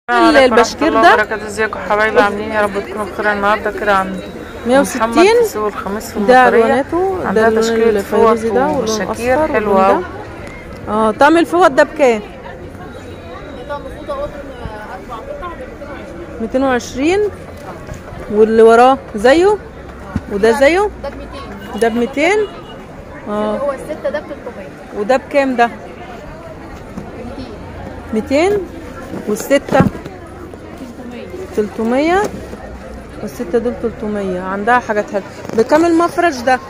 السلام عليكم البشكير ورحمة الله ده وبركاته ازيكم حبايبي عاملين يا رب تكونوا بخير النهارده كده عند 160 محمد في سوق الخميس في ده المطرية الواناته ده عندها اللون تشكيلة فوط الفيروزي ده واللون وشكير الاصفر حلوة واللون أوي. ده اه طعم الفوط ده بكام 220 واللي وراه زيه وده زيه ده ب 200 ده ب 200 اه هو الستة ده ب 300 وده بكام ده 200 والستة 300 والستة دول 300 عندها حاجات حلوة بكام المفرش ده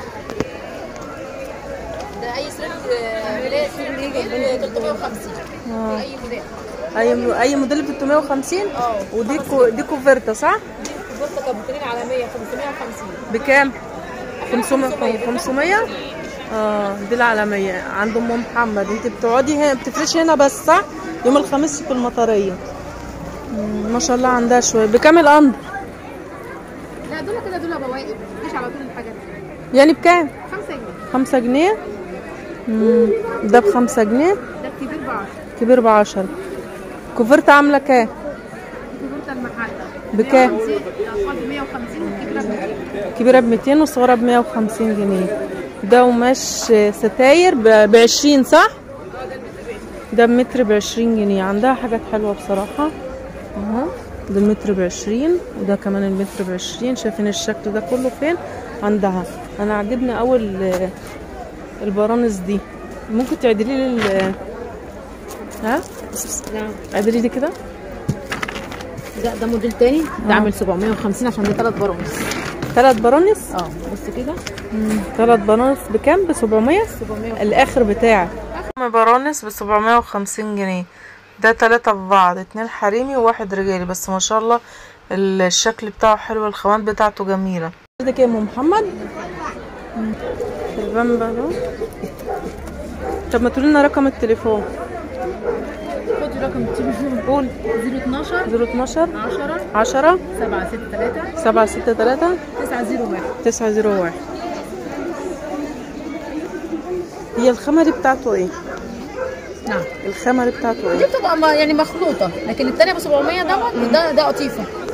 ده اي سرير آه، ملاية سرير كبير 350 اه اي موديل اي اي موديل ب 350 اه ودي كو دي كوفرتا صح البورصة كانت 200 على 100 550 بكام 500 500 اه دي العالمية عند ام محمد انت بتقعدي هنا بتفرشي هنا بس صح يوم الخميس في المطرية مم، ما شاء الله عندها شوية بكام القمر لا دول كده دول بواقي مفيش على طول الحاجات دي يعني بكام 5 جنيه خمسة جنيه مم، ده بخمسة جنيه ده الكبير ب 10 كبير بعشرة كوفرتا عاملة كام البورصة المحل بكام 150 الاطفال ب 150 والكبيرة ب 200 كبيرة ب 200 وصغيرة ب 150 جنيه ده قماش ستاير ب 20 صح؟ ده بمتر ب 20 جنيه عندها حاجات حلوة بصراحة اهو ده المتر ب 20 وده كمان المتر ب 20 شايفين الشكل ده كله فين؟ عندها انا عاجبني قوي ال- البرانس دي ممكن تعدلي لي ال- ها؟ نعم عدلي دي كده ده ده موديل تاني ده عامل 750 عشان ده ثلاث برامج ثلاث برانس اه بص كده ثلاث برانس بكام؟ ب 700 700 الاخر بتاعك ام برانس ب 750 جنيه ده تلاتة في بعض اتنين حريمي وواحد رجالي بس ما شاء الله الشكل بتاعه حلو الخامات بتاعته جميلة ده كام يا ام محمد البامبا ده طب ما تقولي لنا رقم التليفون خد رقم التليفون قول 012 012 10 10 763 763 901 901 هي الخامة دي بتاعته ايه؟ نعم الخامة دي بتاعته دي ايه؟ بتبقى ما- يعني مخلوطه لكن الثانيه ب 700 دوت ده ده قطيفه